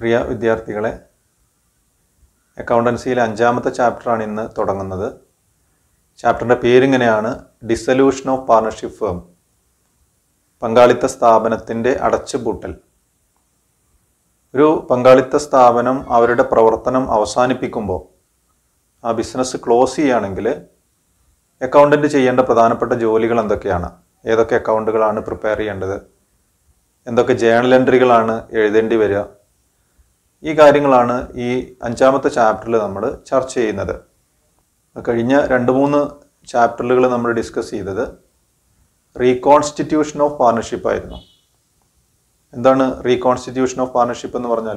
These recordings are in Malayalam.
പ്രിയ വിദ്യാർത്ഥികളെ അക്കൗണ്ടൻസിയിലെ അഞ്ചാമത്തെ ചാപ്റ്ററാണ് ഇന്ന് തുടങ്ങുന്നത് ചാപ്റ്ററിൻ്റെ പേരിങ്ങനെയാണ് ഡിസൊല്യൂഷൻ ഓഫ് പാർട്ണർഷിപ്പ് ഫേം പങ്കാളിത്ത സ്ഥാപനത്തിൻ്റെ അടച്ചുപൂട്ടൽ ഒരു പങ്കാളിത്ത സ്ഥാപനം അവരുടെ പ്രവർത്തനം അവസാനിപ്പിക്കുമ്പോൾ ആ ബിസിനസ് ക്ലോസ് ചെയ്യുകയാണെങ്കിൽ അക്കൗണ്ടൻറ്റ് ചെയ്യേണ്ട പ്രധാനപ്പെട്ട ജോലികൾ എന്തൊക്കെയാണ് ഏതൊക്കെ അക്കൗണ്ടുകളാണ് പ്രിപ്പയർ ചെയ്യേണ്ടത് എന്തൊക്കെ ജേണൽ എൻട്രികളാണ് എഴുതേണ്ടി വരിക ഈ കാര്യങ്ങളാണ് ഈ അഞ്ചാമത്തെ ചാപ്റ്ററിൽ നമ്മൾ ചർച്ച ചെയ്യുന്നത് കഴിഞ്ഞ രണ്ട് മൂന്ന് ചാപ്റ്ററുകൾ നമ്മൾ ഡിസ്കസ് ചെയ്തത് റീകോൺസ്റ്റിറ്റ്യൂഷൻ ഓഫ് പാർട്ണർഷിപ്പ് ആയിരുന്നു എന്താണ് റീകോൺസ്റ്റിറ്റ്യൂഷൻ ഓഫ് പാർട്ണർഷിപ്പ് എന്ന് പറഞ്ഞാൽ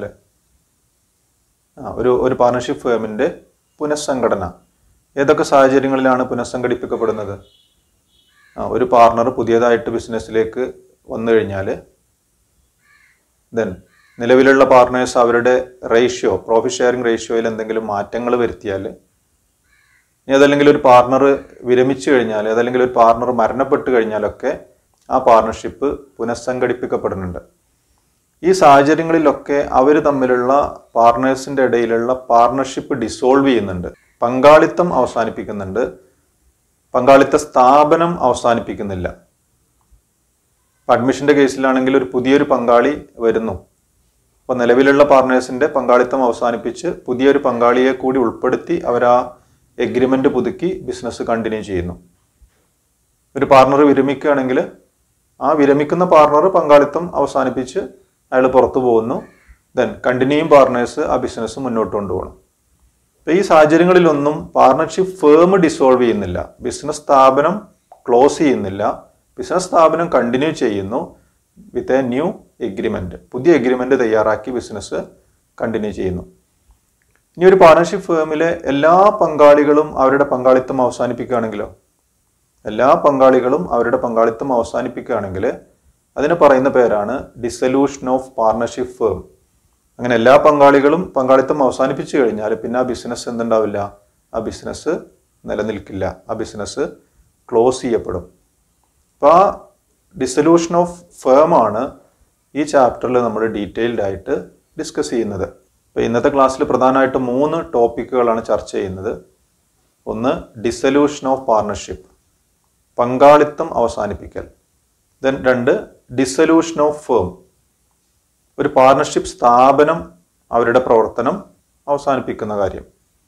ആ ഒരു ഒരു പാർട്ണർഷിപ്പ് ഫേമിൻ്റെ പുനഃസംഘടന ഏതൊക്കെ സാഹചര്യങ്ങളിലാണ് പുനഃസംഘടിപ്പിക്കപ്പെടുന്നത് ആ ഒരു പാർട്ണർ പുതിയതായിട്ട് ബിസിനസ്സിലേക്ക് വന്നു കഴിഞ്ഞാൽ ദെൻ നിലവിലുള്ള പാർട്ട്നേഴ്സ് അവരുടെ റേഷ്യോ പ്രോഫിറ്റ് ഷെയറിംഗ് റേഷ്യോയിൽ എന്തെങ്കിലും മാറ്റങ്ങൾ വരുത്തിയാൽ ഇനി അതല്ലെങ്കിൽ ഒരു പാർട്ണർ വിരമിച്ചു കഴിഞ്ഞാൽ അതല്ലെങ്കിൽ ഒരു പാർട്ണർ മരണപ്പെട്ട് കഴിഞ്ഞാലൊക്കെ ആ പാർട്ണർഷിപ്പ് പുനഃസംഘടിപ്പിക്കപ്പെടുന്നുണ്ട് ഈ സാഹചര്യങ്ങളിലൊക്കെ അവർ തമ്മിലുള്ള പാർട്ട്നേഴ്സിൻ്റെ ഇടയിലുള്ള പാർട്ണർഷിപ്പ് ഡിസോൾവ് ചെയ്യുന്നുണ്ട് പങ്കാളിത്തം അവസാനിപ്പിക്കുന്നുണ്ട് പങ്കാളിത്ത സ്ഥാപനം അവസാനിപ്പിക്കുന്നില്ല അഡ്മിഷൻ്റെ കേസിലാണെങ്കിൽ ഒരു പുതിയൊരു പങ്കാളി വരുന്നു അപ്പോൾ നിലവിലുള്ള പാർട്ട്നേഴ്സിൻ്റെ പങ്കാളിത്തം അവസാനിപ്പിച്ച് പുതിയൊരു പങ്കാളിയെ കൂടി ഉൾപ്പെടുത്തി അവർ ആ എഗ്രിമെൻ്റ് പുതുക്കി ബിസിനസ് കണ്ടിന്യൂ ചെയ്യുന്നു ഒരു പാർട്ണർ വിരമിക്കുകയാണെങ്കിൽ ആ വിരമിക്കുന്ന പാർട്ണർ പങ്കാളിത്തം അവസാനിപ്പിച്ച് അയാൾ പുറത്തു പോകുന്നു ദെൻ കണ്ടിന്യൂയും പാർട്ട്നേഴ്സ് ആ ബിസിനസ് മുന്നോട്ട് കൊണ്ടുപോകണം അപ്പോൾ ഈ സാഹചര്യങ്ങളിലൊന്നും പാർട്ണർഷിപ്പ് ഫേം ഡിസോൾവ് ചെയ്യുന്നില്ല ബിസിനസ് സ്ഥാപനം ക്ലോസ് ചെയ്യുന്നില്ല ബിസിനസ് സ്ഥാപനം കണ്ടിന്യൂ ചെയ്യുന്നു വിത്ത് എ ന്യൂ എഗ്രിമെൻ്റ് പുതിയ എഗ്രിമെൻ്റ് തയ്യാറാക്കി ബിസിനസ് കണ്ടിന്യൂ ചെയ്യുന്നു ഇനി ഒരു പാർട്ണർഷിപ്പ് ഫേമിലെ എല്ലാ പങ്കാളികളും അവരുടെ പങ്കാളിത്തം അവസാനിപ്പിക്കുകയാണെങ്കിലോ എല്ലാ പങ്കാളികളും അവരുടെ പങ്കാളിത്തം അവസാനിപ്പിക്കുകയാണെങ്കിൽ അതിന് പറയുന്ന പേരാണ് ഡിസൊല്യൂഷൻ ഓഫ് പാർട്ണർഷിപ്പ് ഫേം അങ്ങനെ എല്ലാ പങ്കാളികളും പങ്കാളിത്തം അവസാനിപ്പിച്ചു കഴിഞ്ഞാൽ പിന്നെ ആ ബിസിനസ് എന്തുണ്ടാവില്ല ആ ബിസിനസ് നിലനിൽക്കില്ല ആ ബിസിനസ് ക്ലോസ് ചെയ്യപ്പെടും അപ്പോൾ ആ ഡിസൊല്യൂഷൻ ഓഫ് ഫേം ആണ് ഈ ചാപ്റ്ററിൽ നമ്മൾ ഡീറ്റെയിൽഡ് ആയിട്ട് ഡിസ്കസ് ചെയ്യുന്നത് അപ്പോൾ ഇന്നത്തെ ക്ലാസ്സിൽ പ്രധാനമായിട്ട് മൂന്ന് ടോപ്പിക്കുകളാണ് ചർച്ച ചെയ്യുന്നത് ഒന്ന് ഡിസൊല്യൂഷൻ ഓഫ് പാർട്ണർഷിപ്പ് പങ്കാളിത്തം അവസാനിപ്പിക്കൽ ദെൻ രണ്ട് ഡിസൊല്യൂഷൻ ഓഫ് ഫേം ഒരു പാർട്ണർഷിപ്പ് സ്ഥാപനം അവരുടെ പ്രവർത്തനം അവസാനിപ്പിക്കുന്ന കാര്യം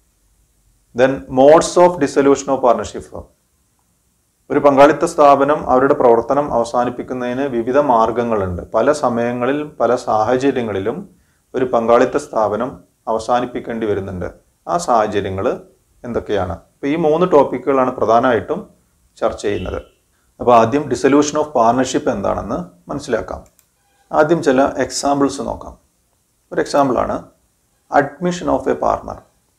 then modes of dissolution of partnership firm ഒരു പങ്കാളിത്ത സ്ഥാപനം അവരുടെ പ്രവർത്തനം അവസാനിപ്പിക്കുന്നതിന് വിവിധ മാർഗങ്ങളുണ്ട് പല സമയങ്ങളിൽ പല സാഹചര്യങ്ങളിലും ഒരു പങ്കാളിത്ത സ്ഥാപനം അവസാനിപ്പിക്കേണ്ടി വരുന്നുണ്ട് ആ സാഹചര്യങ്ങൾ എന്തൊക്കെയാണ് അപ്പോൾ ഈ മൂന്ന് ടോപ്പിക്കുകളാണ് പ്രധാനമായിട്ടും ചർച്ച ചെയ്യുന്നത് അപ്പോൾ ആദ്യം ഡിസൊല്യൂഷൻ ഓഫ് പാർട്ണർഷിപ്പ് എന്താണെന്ന് മനസ്സിലാക്കാം ആദ്യം ചില എക്സാമ്പിൾസ് നോക്കാം ഒരു എക്സാമ്പിളാണ് അഡ്മിഷൻ ഓഫ് എ പാർട്ണർ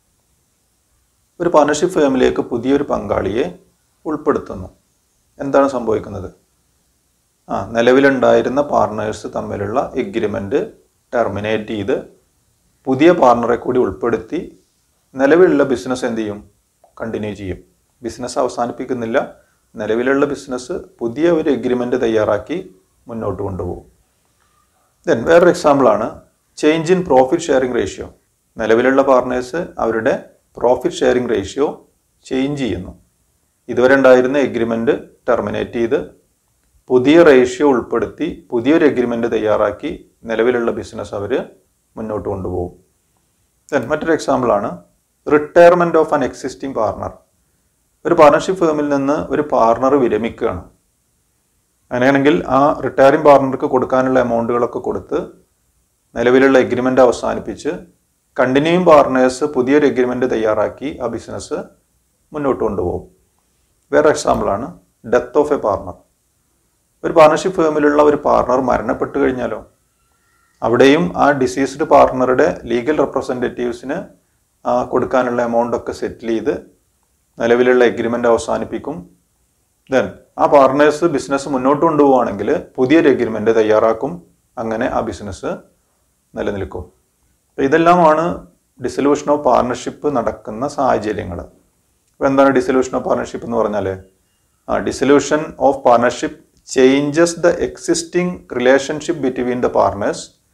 ഒരു പാർട്ണർഷിപ്പ് ഫേമിലേക്ക് പുതിയൊരു പങ്കാളിയെ ഉൾപ്പെടുത്തുന്നു എന്താണ് സംഭവിക്കുന്നത് ആ നിലവിലുണ്ടായിരുന്ന പാർട്ണേഴ്സ് തമ്മിലുള്ള എഗ്രിമെൻ്റ് ടെർമിനേറ്റ് ചെയ്ത് പുതിയ പാർട്ണറെ കൂടി ഉൾപ്പെടുത്തി നിലവിലുള്ള ബിസിനസ് എന്ത് ചെയ്യും കണ്ടിന്യൂ ചെയ്യും ബിസിനസ് അവസാനിപ്പിക്കുന്നില്ല നിലവിലുള്ള ബിസിനസ് പുതിയ ഒരു എഗ്രിമെൻ്റ് തയ്യാറാക്കി മുന്നോട്ട് കൊണ്ടുപോകും ദെൻ വേറൊരു എക്സാമ്പിളാണ് change in profit sharing ratio നിലവിലുള്ള പാർട്ട്നേഴ്സ് അവരുടെ പ്രോഫിറ്റ് ഷെയറിംഗ് റേഷ്യോ ചേഞ്ച് ചെയ്യുന്നു ഇതുവരെ ഉണ്ടായിരുന്ന എഗ്രിമെൻ്റ് ടെർമിനേറ്റ് ചെയ്ത് പുതിയ റേഷ്യോ ഉൾപ്പെടുത്തി പുതിയൊരു എഗ്രിമെൻ്റ് തയ്യാറാക്കി നിലവിലുള്ള ബിസിനസ് അവർ മുന്നോട്ട് കൊണ്ടുപോകും ദെൻ മറ്റൊരു എക്സാമ്പിളാണ് retirement of an existing partner ഒരു പാർട്ണർഷിപ്പ് ഫേമിൽ നിന്ന് ഒരു പാർട്ണർ വിരമിക്കുകയാണ് അങ്ങനെയാണെങ്കിൽ ആ റിട്ടയറിംഗ് പാർട്ണർക്ക് കൊടുക്കാനുള്ള എമൗണ്ടുകളൊക്കെ കൊടുത്ത് നിലവിലുള്ള എഗ്രിമെൻ്റ് അവസാനിപ്പിച്ച് കണ്ടിന്യൂയിങ് പാർട്ണേഴ്സ് പുതിയൊരു എഗ്രിമെൻ്റ് തയ്യാറാക്കി ആ ബിസിനസ് മുന്നോട്ട് കൊണ്ടുപോകും വേറെ എക്സാമ്പിളാണ് ഡെത്ത് ഓഫ് എ പാർട്ണർ ഒരു പാർട്ണർഷിപ്പ് ഫേമിലുള്ള ഒരു പാർട്ണർ മരണപ്പെട്ടു കഴിഞ്ഞാലോ അവിടെയും ആ ഡിസീസ്ഡ് പാർട്ണറുടെ ലീഗൽ റെപ്രസെൻറ്റേറ്റീവ്സിന് കൊടുക്കാനുള്ള എമൗണ്ട് ഒക്കെ സെറ്റിൽ ചെയ്ത് നിലവിലുള്ള എഗ്രിമെൻ്റ് അവസാനിപ്പിക്കും ദെൻ ആ പാർട്ട്നേഴ്സ് ബിസിനസ് മുന്നോട്ട് കൊണ്ടുപോവുകയാണെങ്കിൽ പുതിയൊരു എഗ്രിമെൻ്റ് തയ്യാറാക്കും അങ്ങനെ ആ ബിസിനസ് നിലനിൽക്കും അപ്പോൾ ഇതെല്ലാമാണ് ഡിസൊല്യൂഷൻ ഓഫ് പാർട്ണർഷിപ്പ് നടക്കുന്ന സാഹചര്യങ്ങൾ അപ്പോൾ എന്താണ് ഡിസൊല്യൂഷൻ ഓഫ് പാർട്ണർഷിപ്പ് എന്ന് പറഞ്ഞാൽ ആ dissolution of partnership changes the existing relationship between the partners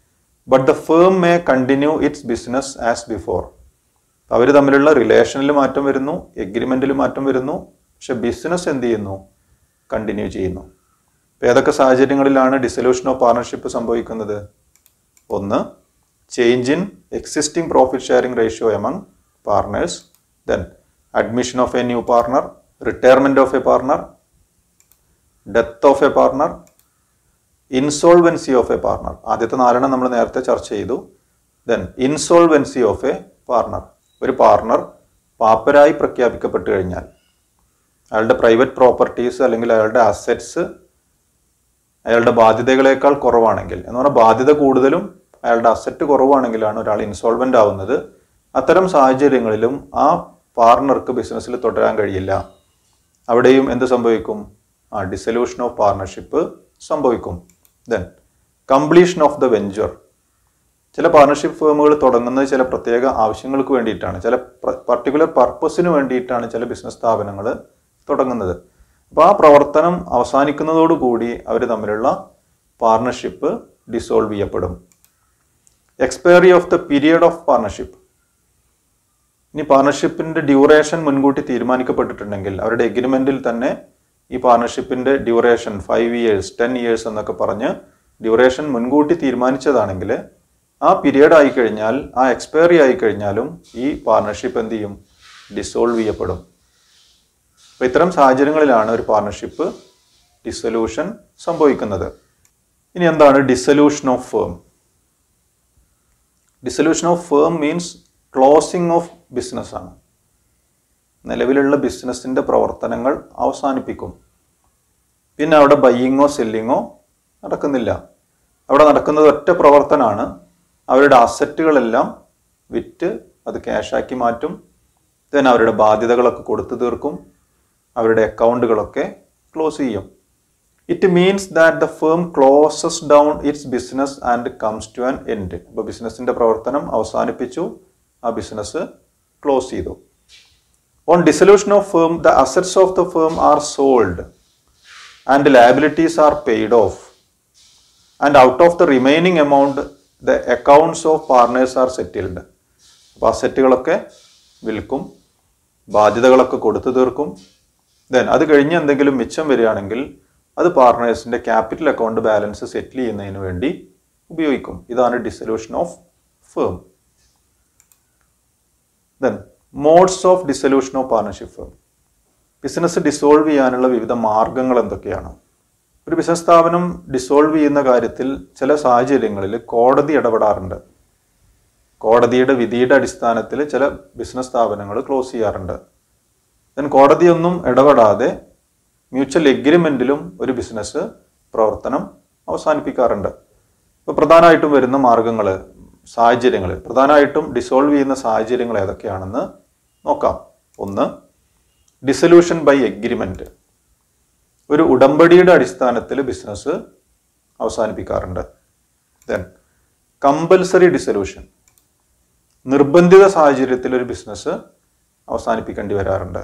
but the firm may continue its business as before അവർ തമ്മിലുള്ള റിലേഷനിൽ മാറ്റം വരുന്നു എഗ്രിമെന്റിൽ മാറ്റം വരുന്നു പക്ഷെ ബിസിനസ് എന്ത് ചെയ്യുന്നു കണ്ടിന്യൂ ചെയ്യുന്നു ഇപ്പം ഏതൊക്കെ സാഹചര്യങ്ങളിലാണ് ഡിസൊല്യൂഷൻ ഓഫ് പാർട്ണർഷിപ്പ് സംഭവിക്കുന്നത് ഒന്ന് change in existing profit sharing ratio among partners then admission of a new partner retirement of a partner death of a partner insolvency of a partner ആദ്യത്തെ നാലെണ്ണം നമ്മൾ നേരത്തെ ചർച്ച ചെയ്തു then insolvency of a partner ഒരു പാർട്ണർ പാപ്പരായി പ്രഖ്യാപിക്കപ്പെട്ടു കഴിഞ്ഞാൽ അയാളുടെ പ്രൈവറ്റ് പ്രോപ്പർട്ടീസ് അല്ലെങ്കിൽ അയാളുടെ അസറ്റ്സ് അയാളുടെ ബാധ്യതകളേക്കാൾ കുറവാണെങ്കിൽ എന്ന് പറഞ്ഞാൽ ബാധ്യത കൂടുതലും അയാളുടെ അസറ്റ് കുറവാണെങ്കിലാണ് ഒരാൾ ഇൻസോൾവൻ്റ് ആവുന്നത് അത്തരം സാഹചര്യങ്ങളിലും ആ പാർട്ണർക്ക് ബിസിനസ്സിൽ തുടരാൻ കഴിയില്ല അവിടെയും എന്ത് സംഭവിക്കും ആ ഡിസൊല്യൂഷൻ ഓഫ് പാർട്ണർഷിപ്പ് സംഭവിക്കും then completion of the venture ചില പാർട്ണർഷിപ്പ് ഫേമുകൾ തുടങ്ങുന്നത് ചില പ്രത്യേക ആവശ്യങ്ങൾക്ക് വേണ്ടിയിട്ടാണ് ചില പർട്ടിക്കുലർ പർപ്പസിന് വേണ്ടിയിട്ടാണ് ചില ബിസിനസ് സ്ഥാപനങ്ങൾ തുടങ്ങുന്നത് അപ്പോൾ ആ പ്രവർത്തനം അവസാനിക്കുന്നതോടുകൂടി അവർ തമ്മിലുള്ള പാർട്ണർഷിപ്പ് ഡിസോൾവ് ചെയ്യപ്പെടും expiry of the period of partnership ഇനി പാർട്ണർഷിപ്പിന്റെ ഡ്യൂറേഷൻ മുൻകൂട്ടി തീരുമാനിക്കപ്പെട്ടിട്ടുണ്ടെങ്കിൽ അവരുടെ എഗ്രിമെന്റിൽ തന്നെ ഈ പാർട്ണർഷിപ്പിന്റെ duration five years ten years എന്നൊക്കെ പറഞ്ഞ് ഡ്യൂറേഷൻ മുൻകൂട്ടി തീരുമാനിച്ചതാണെങ്കിൽ ആ പീരിയഡ് ആയി കഴിഞ്ഞാൽ ആ എക്സ്പയറി ആയി കഴിഞ്ഞാലും ഈ പാർട്ണർഷിപ്പ് എന്ത് ചെയ്യും ഡിസോൾവ് ചെയ്യപ്പെടും അപ്പോൾ ഇത്തരം സാഹചര്യങ്ങളിലാണ് ഒരു പാർട്ണർഷിപ്പ് ഡിസൊല്യൂഷൻ സംഭവിക്കുന്നത് ഇനി എന്താണ് dissolution of firm dissolution of firm means closing of business ആണ് നിലവിലുള്ള ബിസിനസ്സിൻ്റെ പ്രവർത്തനങ്ങൾ അവസാനിപ്പിക്കും പിന്നെ അവിടെ ബയ്യിങ്ങോ സെല്ലിങ്ങോ നടക്കുന്നില്ല അവിടെ നടക്കുന്നത് ഒറ്റ പ്രവർത്തനമാണ് അവരുടെ അസറ്റുകളെല്ലാം വിറ്റ് അത് ക്യാഷാക്കി മാറ്റും ദെൻ അവരുടെ ബാധ്യതകളൊക്കെ കൊടുത്തു തീർക്കും അവരുടെ അക്കൗണ്ടുകളൊക്കെ ക്ലോസ് ചെയ്യും it means that the firm closes down its business and comes to an end അപ്പോൾ ബിസിനസ്സിൻ്റെ പ്രവർത്തനം അവസാനിപ്പിച്ചു ആ ബിസിനസ് ക്ലോസ് ചെയ്തു on dissolution of firm the assets of the firm are sold and liabilities are paid off and out of the remaining amount the accounts of partners are settled അപ്പോൾ അസറ്റുകളൊക്കെ വിൽക്കും ബാധ്യതകളൊക്കെ കൊടുത്തു തീർക്കും ദെൻ അത് കഴിഞ്ഞ് എന്തെങ്കിലും മിച്ചം വരികയാണെങ്കിൽ അത് പാർട്ണേഴ്സിൻ്റെ ക്യാപിറ്റൽ അക്കൗണ്ട് ബാലൻസ് സെറ്റിൽ ചെയ്യുന്നതിന് വേണ്ടി ഉപയോഗിക്കും ഇതാണ് dissolution of firm then modes of dissolution of partnership firm business dissolve ചെയ്യാനുള്ള വിവിധ മാർഗങ്ങൾ എന്തൊക്കെയാണ് ഒരു ബിസിനസ് സ്ഥാപനം ഡിസോൾവ് ചെയ്യുന്ന കാര്യത്തിൽ ചില സാഹചര്യങ്ങളിൽ കോടതി ഇടപെടാറുണ്ട് കോടതിയുടെ വിധിയുടെ അടിസ്ഥാനത്തിൽ ചില ബിസിനസ് സ്ഥാപനങ്ങൾ ക്ലോസ് ചെയ്യാറുണ്ട് ദെൻ കോടതിയൊന്നും ഇടപെടാതെ മ്യൂച്വൽ എഗ്രിമെന്റിലും ഒരു ബിസിനസ് പ്രവർത്തനം അവസാനിപ്പിക്കാറുണ്ട് ഇപ്പോൾ പ്രധാനമായിട്ടും വരുന്ന മാർഗങ്ങൾ സാഹചര്യങ്ങൾ പ്രധാനമായിട്ടും ഡിസോൾവ് ചെയ്യുന്ന സാഹചര്യങ്ങൾ ഏതൊക്കെയാണെന്ന് നോക്കാം ഒന്ന് ഡിസൊല്യൂഷൻ ബൈ എഗ്രിമെന്റ് ഒരു ഉടമ്പടിയുടെ അടിസ്ഥാനത്തിൽ ബിസിനസ് അവസാനിപ്പിക്കാറുണ്ട് ദെൻ കമ്പൽസറി ഡിസൊല്യൂഷൻ നിർബന്ധിത സാഹചര്യത്തിൽ ഒരു ബിസിനസ് അവസാനിപ്പിക്കേണ്ടി വരാറുണ്ട്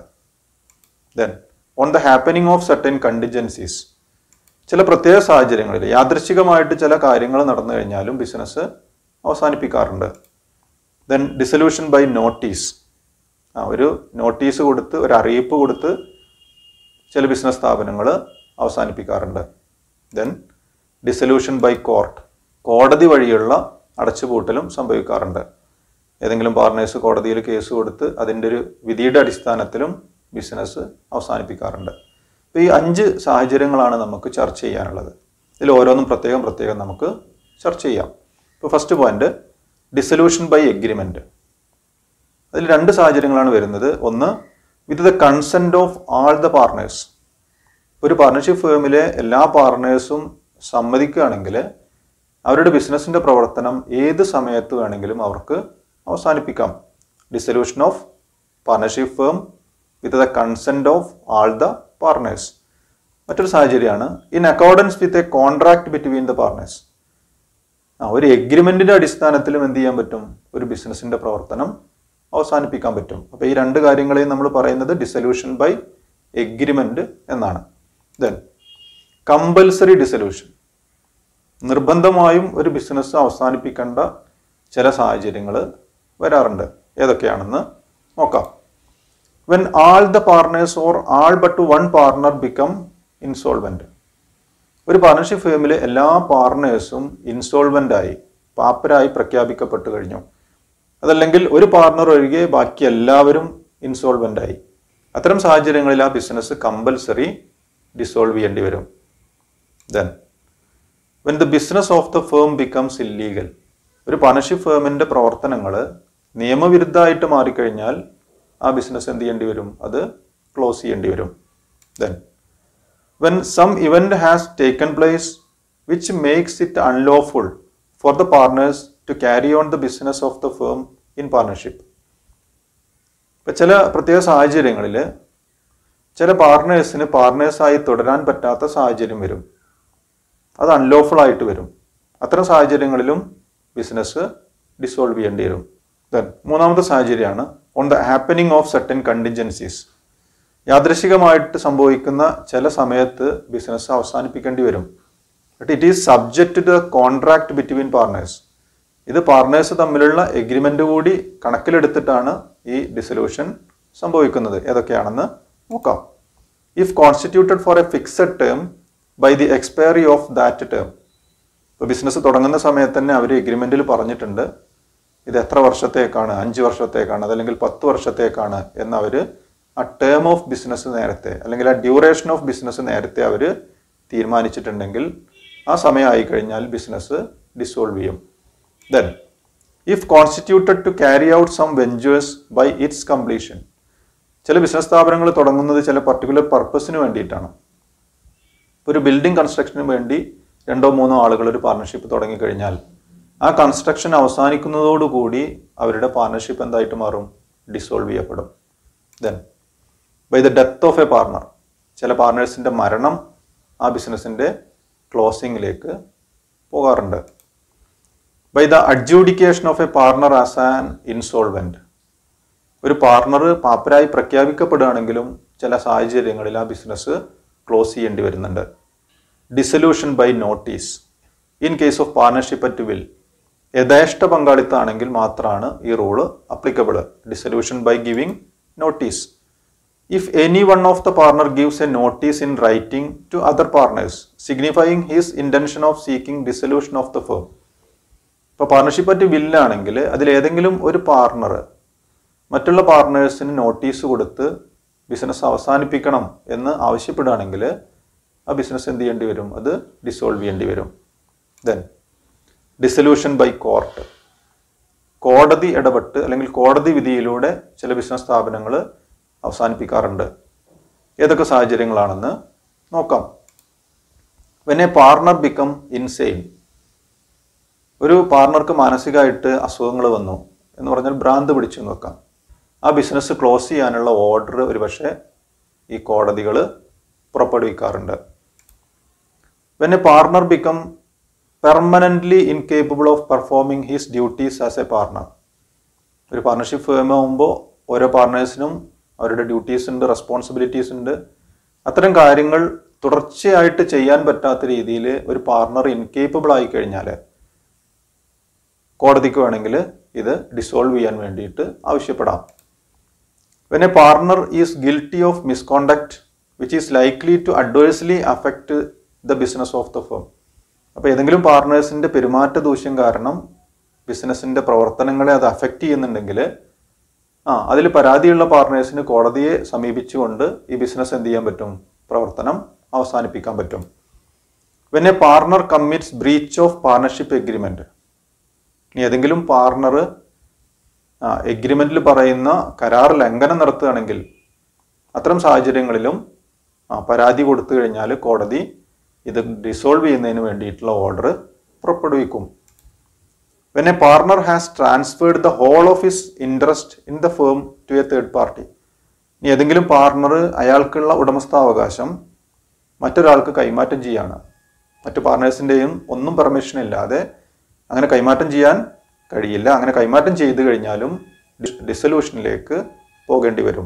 then on the happening of certain contingencies ചില പ്രത്യേക സാഹചര്യങ്ങളിൽ യാദൃശികമായിട്ട് ചില കാര്യങ്ങൾ നടന്നു കഴിഞ്ഞാലും ബിസിനസ് അവസാനിപ്പിക്കാറുണ്ട് ദെൻ ഡിസൊല്യൂഷൻ ബൈ നോട്ടീസ് ആ ഒരു നോട്ടീസ് കൊടുത്ത് ഒരു അറിയിപ്പ് കൊടുത്ത് ചില ബിസിനസ് സ്ഥാപനങ്ങൾ അവസാനിപ്പിക്കാറുണ്ട് ദെൻ ഡിസൊല്യൂഷൻ ബൈ കോർട്ട് കോടതി വഴിയുള്ള അടച്ചുപൂട്ടലും സംഭവിക്കാറുണ്ട് ഏതെങ്കിലും പാർട്ണേഴ്സ് കോടതിയിൽ കേസ് കൊടുത്ത് അതിൻ്റെ ഒരു വിധിയുടെ അടിസ്ഥാനത്തിലും ബിസിനസ് അവസാനിപ്പിക്കാറുണ്ട് അപ്പോൾ ഈ അഞ്ച് സാഹചര്യങ്ങളാണ് നമുക്ക് ചർച്ച ചെയ്യാനുള്ളത് ഇതിൽ ഓരോന്നും പ്രത്യേകം പ്രത്യേകം നമുക്ക് ചർച്ച ചെയ്യാം ഇപ്പോൾ first point dissolution by agreement അതിൽ രണ്ട് സാഹചര്യങ്ങളാണ് വരുന്നത് ഒന്ന് with the consent of all the partners ഒരു പാർട്ണർഷിപ്പ് ഫേമിലെ എല്ലാ പാർട്ണേഴ്സും സമ്മതിക്കുകയാണെങ്കിൽ അവരുടെ ബിസിനസ്സിൻ്റെ പ്രവർത്തനം ഏത് സമയത്ത് വേണമെങ്കിലും അവർക്ക് അവസാനിപ്പിക്കാം dissolution of partnership firm with the consent of all the partners മറ്റൊരു സാഹചര്യമാണ് in accordance with a contract between the partners ആ ഒരു എഗ്രിമെന്റിന്റെ അടിസ്ഥാനത്തിലും എന്ത് ചെയ്യാൻ പറ്റും ഒരു ബിസിനസിന്റെ പ്രവർത്തനം അവസാനിപ്പിക്കാൻ പറ്റും അപ്പോൾ ഈ രണ്ട് കാര്യങ്ങളെയും നമ്മൾ പറയുന്നത് ഡിസൊല്യൂഷൻ ബൈ എഗ്രിമെന്റ് എന്നാണ് ദെൻ കമ്പൽസറി ഡിസൊല്യൂഷൻ നിർബന്ധമായും ഒരു ബിസിനസ് അവസാനിപ്പിക്കേണ്ട ചില സാഹചര്യങ്ങൾ വരാറുണ്ട് ഏതൊക്കെയാണെന്ന് നോക്കാം when all the partners or all but one partner become insolvent ഒരു പാർട്ണർഷിപ്പ് ഫേമിലെ എല്ലാ പാർട്ട്നേഴ്സും ഇൻസോൾവെന്റ് ആയി പാപ്പരായി പ്രഖ്യാപിക്കപ്പെട്ടു കഴിഞ്ഞു അതല്ലെങ്കിൽ ഒരു പാർട്ണർ ഒഴികെ ബാക്കി എല്ലാവരും ഇൻസോൾവെന്റ് ആയി അത്തരം സാഹചര്യങ്ങളിൽ ആ ബിസിനസ് കമ്പൽസറി ഡിസോൾവ് ചെയ്യേണ്ടി വരും then when the business of the firm becomes illegal ഒരു പാർട്ണർഷിപ്പ് ഫേമിന്റെ പ്രവർത്തനങ്ങൾ നിയമവിരുദ്ധമായിട്ട് മാറിക്കഴിഞ്ഞാൽ ആ ബിസിനസ് എന്ത് ചെയ്യേണ്ടി വരും അത് ക്ലോസ് ചെയ്യേണ്ടി വരും then when some event has taken place which makes it unlawful for the partners to carry on the business of the firm in partnership ഇപ്പം ചില പ്രത്യേക സാഹചര്യങ്ങളിൽ ചില പാർട്ട്നേഴ്സിന് പാർട്ട്നേഴ്സായി തുടരാൻ പറ്റാത്ത സാഹചര്യം വരും അത് അൺലോഫുൾ ആയിട്ട് വരും അത്തരം സാഹചര്യങ്ങളിലും ബിസിനസ് ഡിസോൾവ് ചെയ്യേണ്ടി വരും ദെൻ മൂന്നാമത്തെ സാഹചര്യമാണ് on the happening of certain contingencies യാദൃശികമായിട്ട് സംഭവിക്കുന്ന ചില സമയത്ത് ബിസിനസ് അവസാനിപ്പിക്കേണ്ടി വരും but it is subject to the contract between partners ഇത് പാർട്ട്നേഴ്സ് തമ്മിലുള്ള എഗ്രിമെന്റ് കൂടി കണക്കിലെടുത്തിട്ടാണ് ഈ ഡിസൊല്യൂഷൻ സംഭവിക്കുന്നത് ഏതൊക്കെയാണെന്ന് നോക്കാം if constituted for a fixed term by the expiry of that term ഇപ്പോൾ ബിസിനസ് തുടങ്ങുന്ന സമയത്ത് തന്നെ അവർ എഗ്രിമെന്റിൽ പറഞ്ഞിട്ടുണ്ട് ഇത് എത്ര വർഷത്തേക്കാണ് അഞ്ച് വർഷത്തേക്കാണ് അതല്ലെങ്കിൽ പത്ത് വർഷത്തേക്കാണ് എന്ന് അവർ ആ ടേം ഓഫ് ബിസിനസ് നേരത്തെ അല്ലെങ്കിൽ ആ ഡ്യൂറേഷൻ ഓഫ് ബിസിനസ് നേരത്തെ അവർ തീരുമാനിച്ചിട്ടുണ്ടെങ്കിൽ ആ സമയമായി കഴിഞ്ഞാൽ ബിസിനസ് ഡിസോൾവ് ചെയ്യും then if constituted to carry out some ventures by its completion ചില ബിസിനസ് സ്ഥാപനങ്ങൾ തുടങ്ങുന്നത് ചില പർട്ടിക്കുലർ പർപ്പസിന് വേണ്ടിയിട്ടാണ് ഒരു ബിൽഡിംഗ് കൺസ്ട്രക്ഷന് വേണ്ടി രണ്ടോ മൂന്നോ ആളുകൾ ഒരു പാർട്ണർഷിപ്പ് തുടങ്ങിക്കഴിഞ്ഞാൽ ആ കൺസ്ട്രക്ഷൻ അവസാനിക്കുന്നതോടുകൂടി അവരുടെ പാർട്ണർഷിപ്പ് എന്തായിട്ട് മാറും ഡിസോൾവ് ചെയ്യപ്പെടും then by the death of a partner ചില പാർട്ണേഴ്സിൻ്റെ മരണം ആ ബിസിനസ്സിൻ്റെ ക്ലോസിങ്ങിലേക്ക് പോകാറുണ്ട് by the adjudication of a partner as an insolvent ഒരു പാർട്ണർ പാപ്പരായി പ്രഖ്യാപിക്കപ്പെടുകയാണെങ്കിലും ചില സാഹചര്യങ്ങളിൽ ആ ബിസിനസ് ക്ലോസ് ചെയ്യേണ്ടി വരുന്നുണ്ട് dissolution by notice in case of partnership at will യഥേഷ്ട പങ്കാളിത്തമാണെങ്കിൽ മാത്രമാണ് ഈ rule applicable dissolution by giving notice if any one of the partner gives a notice in writing to other partners signifying his intention of seeking dissolution of the firm ഇപ്പോൾ പാർട്ണർഷിപ്പ് അറ്റ് വില്ലാണെങ്കിൽ അതിൽ ഏതെങ്കിലും ഒരു പാർട്ണർ മറ്റുള്ള പാർട്ട്നേഴ്സിന് നോട്ടീസ് കൊടുത്ത് ബിസിനസ് അവസാനിപ്പിക്കണം എന്ന് ആവശ്യപ്പെടുകയാണെങ്കിൽ ആ ബിസിനസ് എന്ത് ചെയ്യേണ്ടി വരും അത് ഡിസോൾവ് ചെയ്യേണ്ടി വരും ദെൻ ഡിസൊല്യൂഷൻ ബൈ കോർട്ട് കോടതി ഇടപെട്ട് അല്ലെങ്കിൽ കോടതി വിധിയിലൂടെ ചില ബിസിനസ് സ്ഥാപനങ്ങൾ അവസാനിപ്പിക്കാറുണ്ട് ഏതൊക്കെ സാഹചര്യങ്ങളാണെന്ന് നോക്കാം when a partner become insane ഒരു പാർട്ണർക്ക് മാനസികമായിട്ട് അസുഖങ്ങൾ വന്നു എന്ന് പറഞ്ഞാൽ ഭ്രാന്ത് പിടിച്ചു എന്ന് വെക്കാം ആ ബിസിനസ് ക്ലോസ് ചെയ്യാനുള്ള ഓർഡർ ഒരുപക്ഷെ ഈ കോടതികൾ പുറപ്പെടുവിക്കാറുണ്ട് when a partner become permanently incapable of performing his duties as a partner ഒരു പാർട്ണർഷിപ്പ് ഫേം ആകുമ്പോൾ ഓരോ പാർട്ട്നേഴ്സിനും അവരുടെ ഡ്യൂട്ടീസ് ഉണ്ട് റെസ്പോൺസിബിലിറ്റീസ് ഉണ്ട് അത്തരം കാര്യങ്ങൾ തുടർച്ചയായിട്ട് ചെയ്യാൻ പറ്റാത്ത രീതിയിൽ ഒരു പാർട്ണർ ഇൻകേപ്പബിൾ ആയി കഴിഞ്ഞാൽ കോടതിക്ക് വേണമെങ്കിൽ ഇത് ഡിസോൾവ് ചെയ്യാൻ വേണ്ടിയിട്ട് ആവശ്യപ്പെടാം when a partner is guilty of misconduct which is likely to adversely affect the business of the firm അപ്പോൾ ഏതെങ്കിലും പാർട്ട്നേഴ്സിൻ്റെ പെരുമാറ്റ ദൂഷ്യം കാരണം ബിസിനസ്സിൻ്റെ പ്രവർത്തനങ്ങളെ അത് അഫക്റ്റ് ചെയ്യുന്നുണ്ടെങ്കിൽ ആ അതിൽ പരാതിയുള്ള പാർട്ട്നേഴ്സിന് കോടതിയെ സമീപിച്ചുകൊണ്ട് ഈ ബിസിനസ് എന്ത് ചെയ്യാൻ പറ്റും പ്രവർത്തനം അവസാനിപ്പിക്കാൻ പറ്റും when a partner commits breach of partnership agreement ഇനി ഏതെങ്കിലും പാർട്ണർ എഗ്രിമെന്റിൽ പറയുന്ന കരാർ ലംഘനം നടത്തുകയാണെങ്കിൽ അത്തരം സാഹചര്യങ്ങളിലും ആ, പരാതി കൊടുത്തു കഴിഞ്ഞാൽ കോടതി ഇത് ഡിസോൾവ് ചെയ്യുന്നതിന് വേണ്ടിയിട്ടുള്ള ഓർഡർ പുറപ്പെടുവിക്കും when a partner has transferred the whole of his interest in the firm to a third party ഇനി ഏതെങ്കിലും പാർട്ണർ അയാൾക്കുള്ള ഉടമസ്ഥാവകാശം മറ്റൊരാൾക്ക് കൈമാറ്റം ചെയ്യാണ് മറ്റു പാർട്ണേഴ്സിൻ്റെയും ഒന്നും പെർമിഷൻ ഇല്ലാതെ അങ്ങനെ കൈമാറ്റം ചെയ്യാൻ കഴിയില്ല അങ്ങനെ കൈമാറ്റം ചെയ്തു കഴിഞ്ഞാലും ഡിസൊല്യൂഷനിലേക്ക് പോകേണ്ടി വരും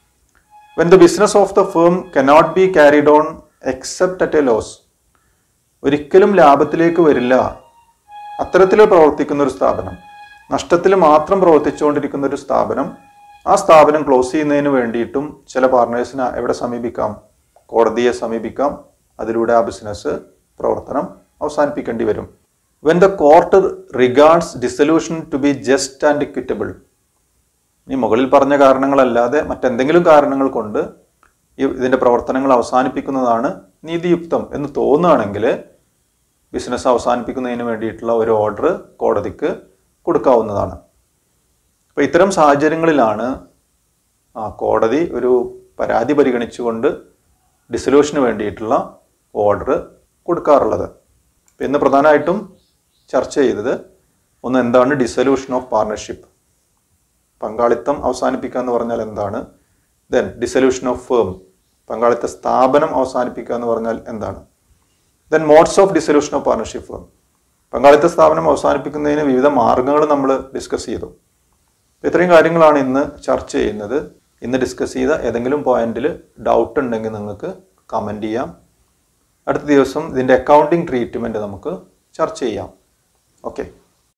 when the business of the firm cannot be carried on except at a loss ഒരിക്കലും ലാഭത്തിലേക്ക് വരില്ല അത്തരത്തിൽ പ്രവർത്തിക്കുന്ന ഒരു സ്ഥാപനം നഷ്ടത്തിൽ മാത്രം പ്രവർത്തിച്ചുകൊണ്ടിരിക്കുന്ന ഒരു സ്ഥാപനം ആ സ്ഥാപനം ക്ലോസ് ചെയ്യുന്നതിന് വേണ്ടിയിട്ടും ചില പാർട്ട്നേഴ്സിനെ എവിടെ സമീപിക്കാം കോടതിയെ സമീപിക്കാം അതിലൂടെ ആ ബിസിനസ് പ്രവർത്തനം അവസാനിപ്പിക്കേണ്ടി വരും when the court regards dissolution to be just and equitable ഈ മുകളിൽ പറഞ്ഞ കാരണങ്ങളല്ലാതെ മറ്റെന്തെങ്കിലും കാരണങ്ങൾ കൊണ്ട് ഈ ഇതിന്റെ പ്രവർത്തനങ്ങൾ അവസാനിപ്പിക്കുന്നതാണ് നീതിയുക്തം എന്ന് തോന്നുകയാണെങ്കിൽ ബിസിനസ് അവസാനിപ്പിക്കുന്നതിന് വേണ്ടിയിട്ടുള്ള ഒരു ഓർഡർ കോടതിക്ക് കൊടുക്കാവുന്നതാണ് അപ്പോൾ ഇത്തരം സാഹചര്യങ്ങളിലാണ് ആ കോടതി ഒരു പരാതി പരിഗണിച്ചുകൊണ്ട് ഡിസൊല്യൂഷന് വേണ്ടിയിട്ടുള്ള ഓർഡർ കൊടുക്കാറുള്ളത് ഇപ്പം ഇന്ന് പ്രധാനമായിട്ടും ചർച്ച ചെയ്തത് ഒന്ന് എന്താണ് ഡിസൊല്യൂഷൻ ഓഫ് പാർട്ണർഷിപ്പ് പങ്കാളിത്തം അവസാനിപ്പിക്കുക എന്ന് പറഞ്ഞാൽ എന്താണ് ദെൻ ഡിസൊല്യൂഷൻ ഓഫ് ഫേം പങ്കാളിത്ത സ്ഥാപനം അവസാനിപ്പിക്കുക എന്ന് പറഞ്ഞാൽ എന്താണ് then modes of dissolution of partnership firm പങ്കാളിത്ത സ്ഥാപനം അവസാനിപ്പിക്കുന്നതിന് വിവിധ മാർഗങ്ങൾ നമ്മൾ ഡിസ്കസ് ചെയ്തു ഇത്രയും കാര്യങ്ങളാണ് ഇന്ന് ചർച്ച ചെയ്യുന്നത് ഇന്ന് ഡിസ്കസ് ചെയ്ത ഏതെങ്കിലും പോയിന്റിൽ ഡൗട്ട് ഉണ്ടെങ്കിൽ നിങ്ങൾക്ക് കമൻറ്റ് ചെയ്യാം അടുത്ത ദിവസം ഇതിൻ്റെ അക്കൗണ്ടിങ് ട്രീറ്റ്മെൻറ്റ് നമുക്ക് ചർച്ച ചെയ്യാം ഓക്കെ